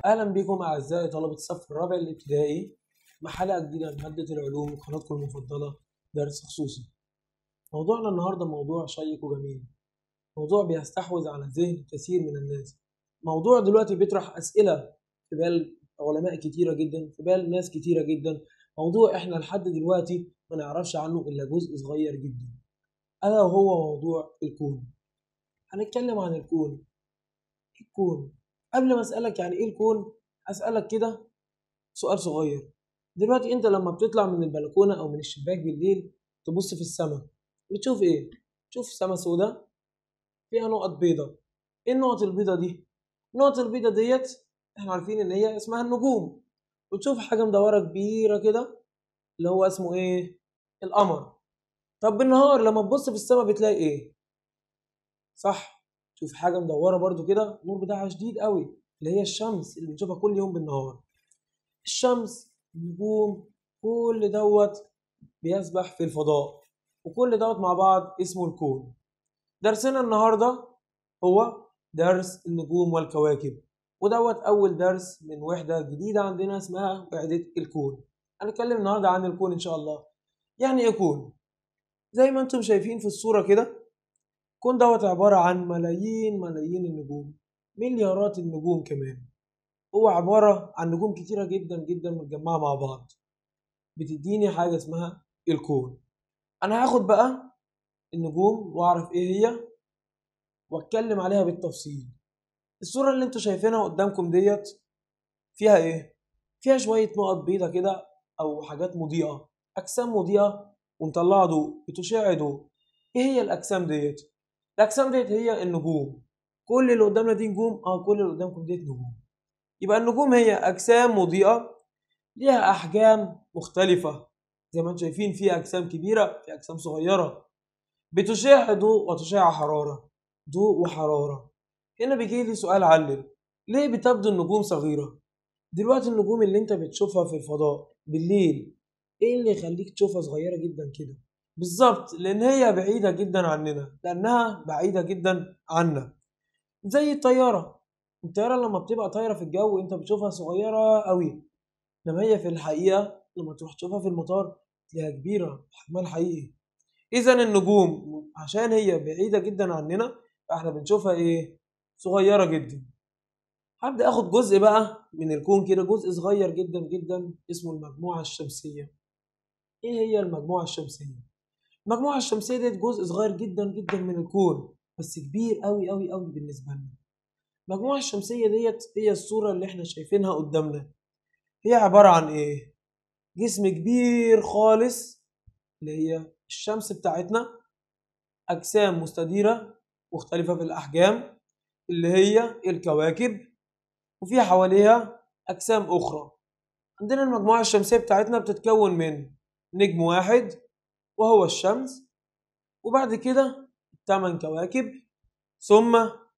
أهلا بكم أعزائي طلبة الصف الرابع الابتدائي مع حلقة جديدة من مادة العلوم قناتكم المفضلة درس خصوصي موضوعنا النهاردة موضوع شيق وجميل موضوع بيستحوذ على ذهن كثير من الناس موضوع دلوقتي بيطرح أسئلة في بال علماء كتيرة جدا في بال ناس كتيرة جدا موضوع احنا لحد دلوقتي ما نعرفش عنه إلا جزء صغير جدا ألا وهو موضوع الكون هنتكلم عن الكون الكون قبل ما اسالك يعني ايه الكون اسالك كده سؤال صغير دلوقتي انت لما بتطلع من البلكونه او من الشباك بالليل تبص في السماء بتشوف ايه تشوف سماء سوداء فيها نقط بيضة ايه النقط البيضة دي النقط البيضة ديت احنا عارفين ان هي اسمها النجوم وتشوف حاجة مدورة كبيرة كده اللي هو اسمه ايه القمر طب بالنهار لما تبص في السماء بتلاقي ايه صح شوف حاجه مدوره برضو كده النور بتاعها شديد قوي اللي هي الشمس اللي بنشوفها كل يوم بالنهار الشمس النجوم كل دوت بيسبح في الفضاء وكل دوت مع بعض اسمه الكون درسنا النهارده هو درس النجوم والكواكب ودوت اول درس من وحده جديده عندنا اسمها وحده الكون هنتكلم النهارده عن الكون ان شاء الله يعني ايه كون زي ما انتم شايفين في الصوره كده الكون دوت عبارة عن ملايين ملايين النجوم مليارات النجوم كمان هو عبارة عن نجوم كتيرة جدا جدا متجمعة مع بعض بتديني حاجة اسمها الكون أنا هاخد بقى النجوم وأعرف إيه هي وأتكلم عليها بالتفصيل الصورة اللي انتوا شايفينها قدامكم ديت فيها إيه؟ فيها شوية نقط بيضة كده أو حاجات مضيئة أجسام مضيئة ومطلعة ضوء بتشع ضوء إيه هي الأجسام ديت؟ الاجسام ديت هي النجوم كل اللي قدامنا دي نجوم اه كل اللي قدامكم ديت نجوم يبقى النجوم هي اجسام مضيئه ليها احجام مختلفه زي ما انتم شايفين في اجسام كبيره في اجسام صغيره بتشع ضوء وتشع حراره ضوء وحراره هنا بيجي لي سؤال علل ليه بتبدو النجوم صغيره دلوقتي النجوم اللي انت بتشوفها في الفضاء بالليل ايه اللي يخليك تشوفها صغيره جدا كده بالظبط لان هي بعيده جدا عننا لانها بعيده جدا عنا زي الطياره الطياره لما بتبقى طايره في الجو انت بتشوفها صغيره قوي انما هي في الحقيقه لما تروح تشوفها في المطار تلاقيها كبيره حجمها الحقيقي اذا النجوم عشان هي بعيده جدا عننا فاحنا بنشوفها ايه صغيره جدا هبدا اخد جزء بقى من الكون كده جزء صغير جدا جدا اسمه المجموعه الشمسيه ايه هي المجموعه الشمسيه المجموعة الشمسية ديت جزء صغير جدا جدا من الكون بس كبير قوي قوي قوي بالنسبة لنا المجموعة الشمسية ديت هي الصورة اللي احنا شايفينها قدامنا هي عبارة عن ايه جسم كبير خالص اللي هي الشمس بتاعتنا أجسام مستديرة مختلفة في الأحجام اللي هي الكواكب وفي حواليها أجسام أخرى عندنا المجموعة الشمسية بتاعتنا بتتكون من نجم واحد وهو الشمس وبعد كده ثمان كواكب ثم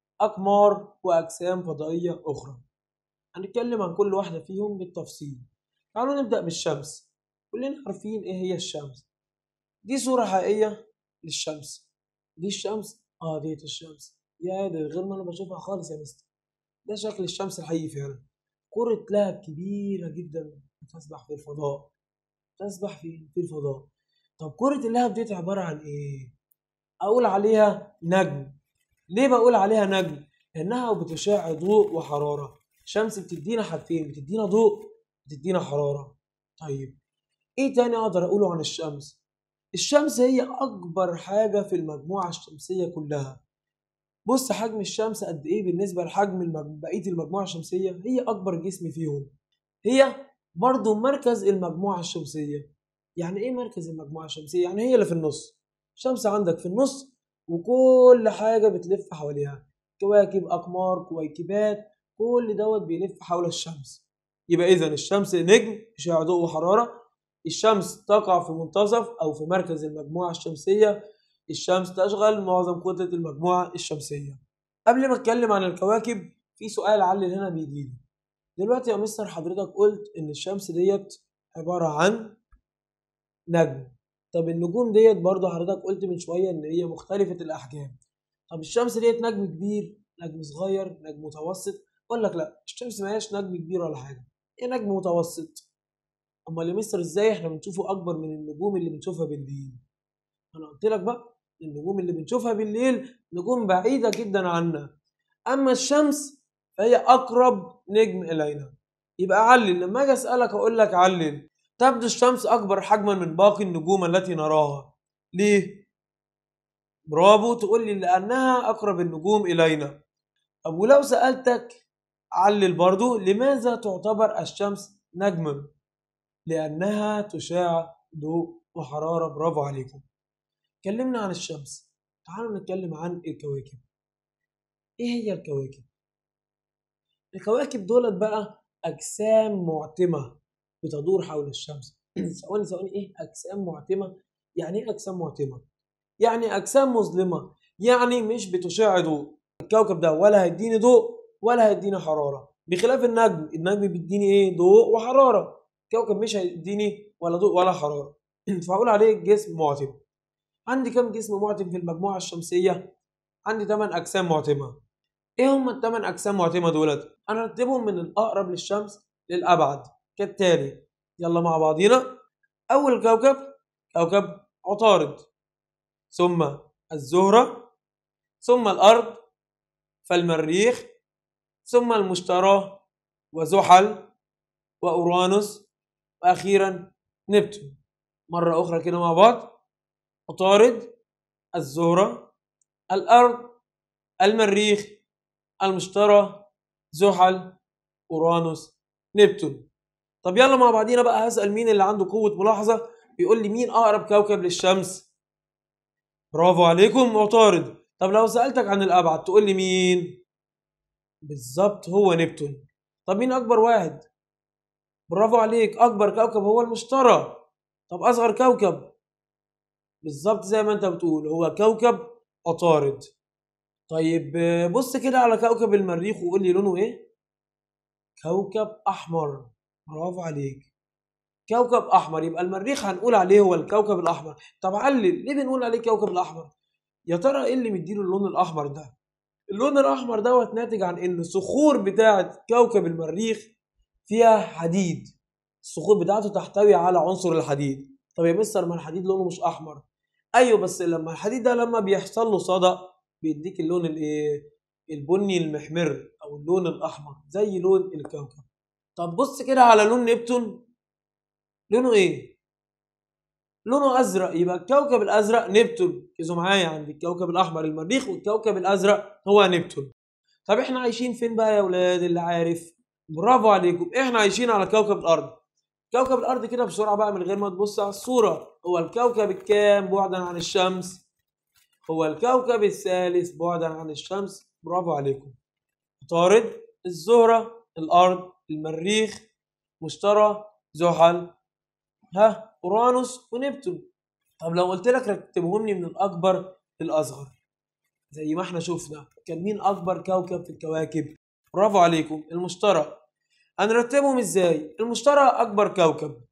أقمار وأجسام فضائية أخرى هنتكلم عن كل واحدة فيهم بالتفصيل تعالوا نبدأ بالشمس كلنا عارفين إيه هي الشمس دي صورة حقيقية للشمس دي الشمس اه ديت الشمس يا ده غير ما انا بشوفها خالص يا مستر ده شكل الشمس الحقيقي فعلا كرة لهب كبيرة جدا تسبح في الفضاء تسبح في في الفضاء طب كرة اللهب ديت عبارة عن ايه؟ اقول عليها نجم ليه بقول عليها نجم؟ لانها بتشع ضوء وحرارة الشمس بتدينا حاجتين بتدينا ضوء بتدينا حرارة طيب ايه تاني اقدر اقوله عن الشمس؟ الشمس هي اكبر حاجة في المجموعة الشمسية كلها بص حجم الشمس قد ايه بالنسبة لحجم المج... بقية المجموعة الشمسية هي اكبر جسم فيهم هي برضو مركز المجموعة الشمسية يعني ايه مركز المجموعه الشمسيه يعني هي اللي في النص الشمس عندك في النص وكل حاجه بتلف حواليها كواكب اقمار كويكبات كل دوت بيلف حول الشمس يبقى اذا الشمس نجم اشعاع ضوء وحراره الشمس تقع في منتصف او في مركز المجموعه الشمسيه الشمس تشغل معظم كتله المجموعه الشمسيه قبل ما اتكلم عن الكواكب في سؤال علل هنا بيجي لي دلوقتي يا مستر حضرتك قلت ان الشمس ديت عباره عن نجم طب النجوم ديت برضه حضرتك قلت من شويه ان هي مختلفه الاحجام طب الشمس ديت نجم كبير نجم صغير نجم متوسط اقول لك لا الشمس ما هياش نجم كبير ولا حاجه هي نجم متوسط امال يا مستر ازاي احنا بنشوفه اكبر من النجوم اللي بنشوفها بالليل انا قلت لك بقى النجوم اللي بنشوفها بالليل نجوم بعيده جدا عنا اما الشمس فهي اقرب نجم الينا يبقى علل لما اجي اسالك اقول لك علل تبدو الشمس اكبر حجما من باقي النجوم التي نراها ليه برافو تقول لي لانها اقرب النجوم الينا طب ولو سالتك علل برضو لماذا تعتبر الشمس نجما لانها تشاع ضوء وحراره برافو عليكم اتكلمنا عن الشمس تعالوا نتكلم عن الكواكب ايه هي الكواكب الكواكب دولت بقى اجسام معتمه بتدور حول الشمس ثواني ثواني ايه اجسام معتمه يعني ايه اجسام معتمه يعني اجسام مظلمه يعني مش بتشع ضوء الكوكب ده ولا هيديني ضوء ولا هيديني حراره بخلاف النجم النجم بيديني ايه ضوء وحراره الكوكب مش هيديني ولا ضوء ولا حراره فهقول عليه جسم معتم عندي كم جسم معتم في المجموعه الشمسيه عندي 8 اجسام معتمه ايه هم الثمان اجسام معتمه دولت انا رتبهم من الاقرب للشمس للابعد كالتالي يلا مع بعضينا اول كوكب كوكب عطارد ثم الزهره ثم الارض فالمريخ ثم المشتري وزحل واورانوس واخيرا نبتون مره اخرى كده مع بعض عطارد الزهره الارض المريخ المشتري زحل اورانوس نبتون طب يلا مع بعضينا بقى هسال مين اللي عنده قوه ملاحظه بيقول لي مين اقرب كوكب للشمس برافو عليكم معترض طب لو سالتك عن الابعد تقول لي مين بالظبط هو نبتون طب مين اكبر واحد برافو عليك اكبر كوكب هو المشتري طب اصغر كوكب بالظبط زي ما انت بتقول هو كوكب عطارد طيب بص كده على كوكب المريخ وقول لي لونه ايه كوكب احمر برافو عليك كوكب احمر يبقى المريخ هنقول عليه هو الكوكب الاحمر طب علل ليه بنقول عليه كوكب الاحمر يا ترى ايه اللي مديله اللون الاحمر ده اللون الاحمر دوت ناتج عن ان الصخور بتاعه كوكب المريخ فيها حديد الصخور بتاعته تحتوي على عنصر الحديد طب يا مستر ما الحديد لونه مش احمر ايوه بس لما الحديد ده لما بيحصل له صدأ بيديك اللون الايه البني المحمر او اللون الاحمر زي لون الكوكب طب بص كده على لون نبتون لونه ايه لونه ازرق يبقى الكوكب الازرق نبتون ركزوا معايا عند الكوكب الاحمر المريخ والكوكب الازرق هو نبتون طب احنا عايشين فين بقى يا اولاد اللي عارف برافو عليكم احنا عايشين على كوكب الارض كوكب الارض كده بسرعه بقى من غير ما تبص على الصوره هو الكوكب الكام بعدا عن الشمس هو الكوكب الثالث بعدا عن الشمس برافو عليكم عطارد الزهرة الأرض المريخ مشتري زحل ها أورانوس ونبتون طب لو قلت لك رتبهم لي من الأكبر للأصغر زي ما احنا شفنا كان مين أكبر كوكب في الكواكب برافو عليكم المشتري هنرتبهم ازاي المشتري أكبر كوكب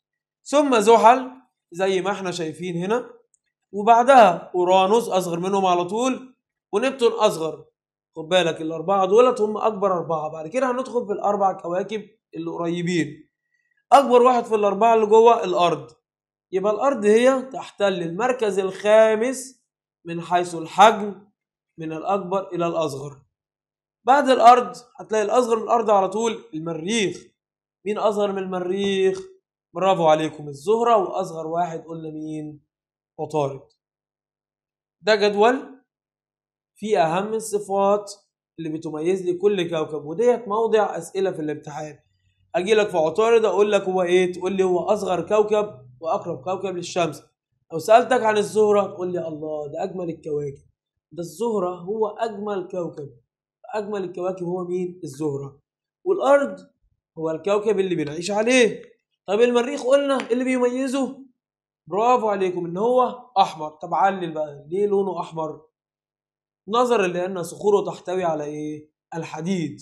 ثم زحل زي ما احنا شايفين هنا وبعدها اورانوس اصغر منهم على طول ونبتون اصغر خد بالك الاربعه دولت هم اكبر اربعه بعد كده هندخل في الاربع كواكب اللي قريبين اكبر واحد في الاربعه اللي جوه الارض يبقى الارض هي تحتل المركز الخامس من حيث الحجم من الاكبر الى الاصغر بعد الارض هتلاقي الاصغر من الارض على طول المريخ مين اصغر من المريخ برافو عليكم الزهره واصغر واحد قلنا مين عطارد ده جدول فيه أهم الصفات اللي بتميز لي كل كوكب وديت موضع أسئلة في الامتحان أجي لك في عطارد أقول لك هو إيه تقول لي هو أصغر كوكب وأقرب كوكب للشمس لو سألتك عن الزهرة تقول لي الله ده أجمل الكواكب ده الزهرة هو أجمل كوكب أجمل الكواكب هو مين الزهرة والأرض هو الكوكب اللي بنعيش عليه طيب المريخ قلنا اللي بيميزه برافو عليكم ان هو احمر طب علل بقى ليه لونه احمر نظرا لان صخوره تحتوي على ايه الحديد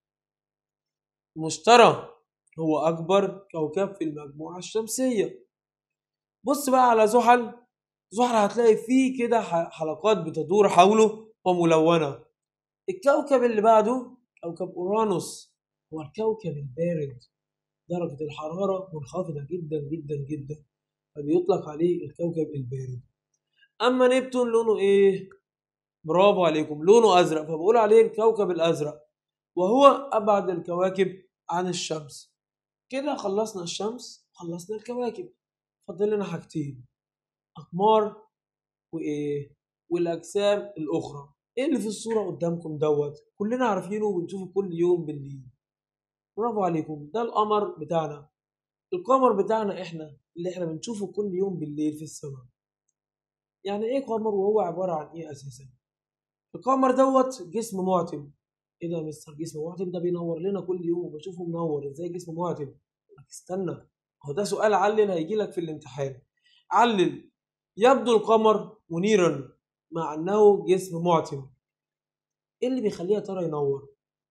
المشتري هو اكبر كوكب في المجموعه الشمسيه بص بقى على زحل زحل هتلاقي فيه كده حلقات بتدور حوله وملونه الكوكب اللي بعده كوكب أورانوس هو الكوكب البارد درجة الحرارة منخفضة جدا جدا جدا فبيطلق عليه الكوكب البارد أما نبتون لونه إيه؟ برافو عليكم لونه أزرق فبقول عليه الكوكب الأزرق وهو أبعد الكواكب عن الشمس كده خلصنا الشمس خلصنا الكواكب فاضل لنا حاجتين أقمار وإيه؟ والأجسام الأخرى إيه اللي في الصورة قدامكم دوت كلنا عارفينه وبنشوفه كل يوم بالليل برافو عليكم ده القمر بتاعنا القمر بتاعنا احنا اللي احنا بنشوفه كل يوم بالليل في السماء يعني ايه قمر وهو عبارة عن ايه اساسا القمر دوت جسم معتم ايه ده يا مستر جسم معتم ده بينور لنا كل يوم وبشوفه منور ازاي جسم معتم استنى هو ده سؤال علل هيجي لك في الامتحان علل يبدو القمر منيرا مع انه جسم معتم ايه اللي بيخليه يا ترى ينور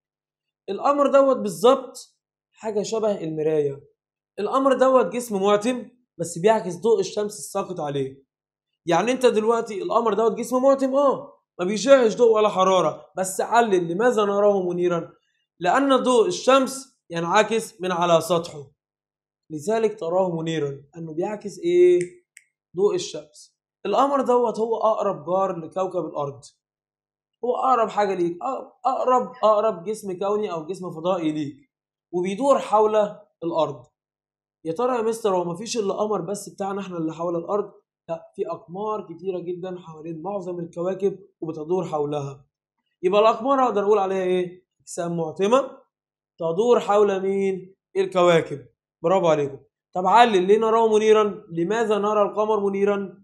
القمر دوت بالظبط حاجه شبه المرايه القمر دوت جسم معتم بس بيعكس ضوء الشمس الساقط عليه يعني انت دلوقتي القمر دوت جسم معتم اه ما بيشعش ضوء ولا حراره بس علل لماذا نراه منيرا لان ضوء الشمس ينعكس من على سطحه لذلك تراه منيرا انه بيعكس ايه ضوء الشمس القمر دوت هو اقرب جار لكوكب الارض هو اقرب حاجه ليك اقرب اقرب جسم كوني او جسم فضائي ليك وبيدور حول الارض يا ترى يا مستر هو مفيش الا قمر بس بتاعنا احنا اللي حول الارض لا في اقمار كتيره جدا حوالين معظم الكواكب وبتدور حولها يبقى الاقمار اقدر اقول عليها ايه اجسام معتمه تدور حول مين الكواكب برافو عليكم طب علل ليه نراه منيرا لماذا نرى القمر منيرا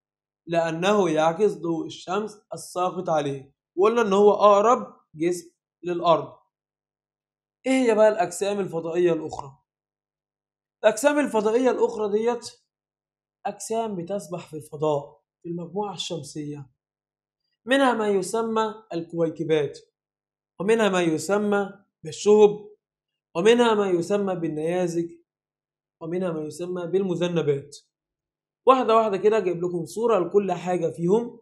لانه يعكس ضوء الشمس الساقط عليه وقلنا ان هو اقرب جسم للارض ايه هي بقى الاجسام الفضائيه الاخرى الاجسام الفضائيه الاخرى ديت اجسام بتسبح في الفضاء في المجموعه الشمسيه منها ما يسمى الكويكبات ومنها ما يسمى بالشهب ومنها ما يسمى بالنيازك ومنها ما يسمى بالمذنبات واحده واحده كده جايب لكم صوره لكل حاجه فيهم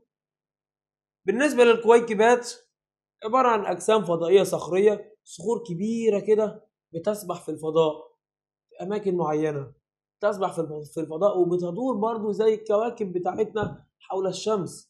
بالنسبه للكويكبات عباره عن اجسام فضائيه صخريه صخور كبيره كده بتسبح في الفضاء في اماكن معينه تسبح في الفضاء وبتدور برضو زي الكواكب بتاعتنا حول الشمس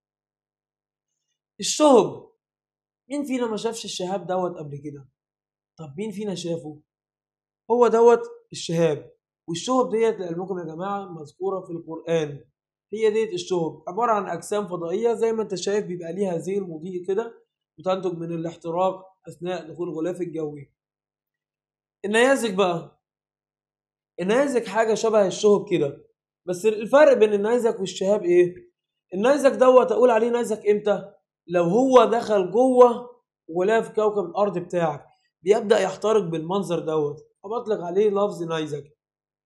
الشهب مين فينا ما شافش الشهاب دوت قبل كده طب مين فينا شافه هو دوت الشهاب والشهب ديت لعلمكم يا جماعه مذكوره في القران هي ديت الشهب عباره عن اجسام فضائيه زي ما انت شايف بيبقى ليها زيل مضيء كده بتنتج من الاحتراق اثناء دخول الغلاف الجوي النيازك بقى النيازك حاجه شبه الشهب كده بس الفرق بين النيزك والشهاب ايه النيزك دوت اقول عليه نيزك امتى لو هو دخل جوه غلاف كوكب الارض بتاعك بيبدا يحترق بالمنظر دوت فبطلق عليه لفظ نيزك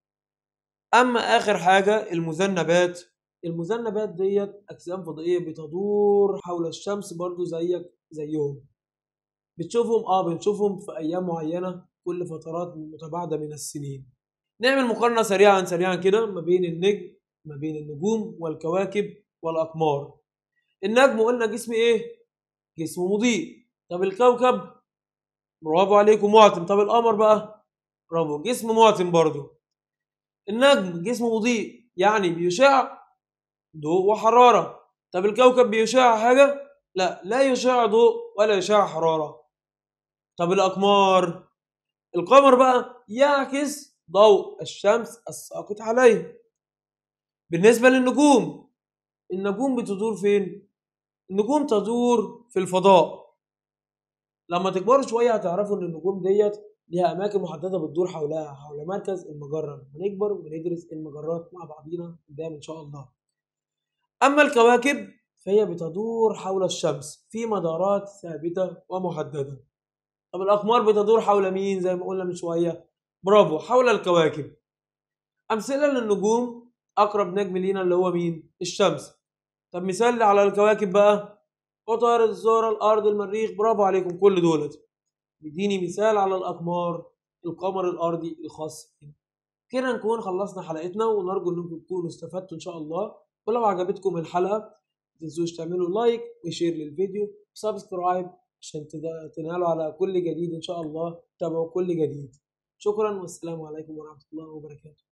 اما اخر حاجه المذنبات المذنبات ديت اجسام فضائيه بتدور حول الشمس برضو زيك زيهم بتشوفهم اه بنشوفهم في ايام معينه كل فترات متباعده من السنين نعمل مقارنه سريعا سريعا كده ما بين النجم ما بين النجوم والكواكب والاقمار النجم قلنا جسم ايه جسم مضيء طب الكوكب برافو عليكم معتم طب القمر بقى برافو جسم معتم برضو النجم جسم مضيء يعني بيشع ضوء وحرارة طب الكوكب بيشع حاجة؟ لا لا يشع ضوء ولا يشع حرارة طب الأقمار القمر بقى يعكس ضوء الشمس الساقط عليه بالنسبة للنجوم النجوم بتدور فين؟ النجوم تدور في الفضاء لما تكبروا شوية هتعرفوا إن النجوم ديت ليها أماكن محددة بتدور حولها حول مركز المجرة هنكبر وندرس المجرات مع بعضينا قدام إن شاء الله أما الكواكب فهي بتدور حول الشمس في مدارات ثابتة ومحددة طب الأقمار بتدور حول مين زي ما قلنا من شوية برافو حول الكواكب أمثلة للنجوم أقرب نجم لينا اللي هو مين الشمس طب مثال على الكواكب بقى عطارد الزهرة الأرض المريخ برافو عليكم كل دولت بيديني مثال على الأقمار القمر الأرضي الخاص بنا كده نكون خلصنا حلقتنا ونرجو انكم تكونوا استفدتوا ان شاء الله ولو عجبتكم الحلقه ما تنسوش تعملوا لايك وشير للفيديو وسبسكرايب عشان تدا- تنالوا على كل جديد إن شاء الله تابعوا كل جديد شكرا والسلام عليكم ورحمة الله وبركاته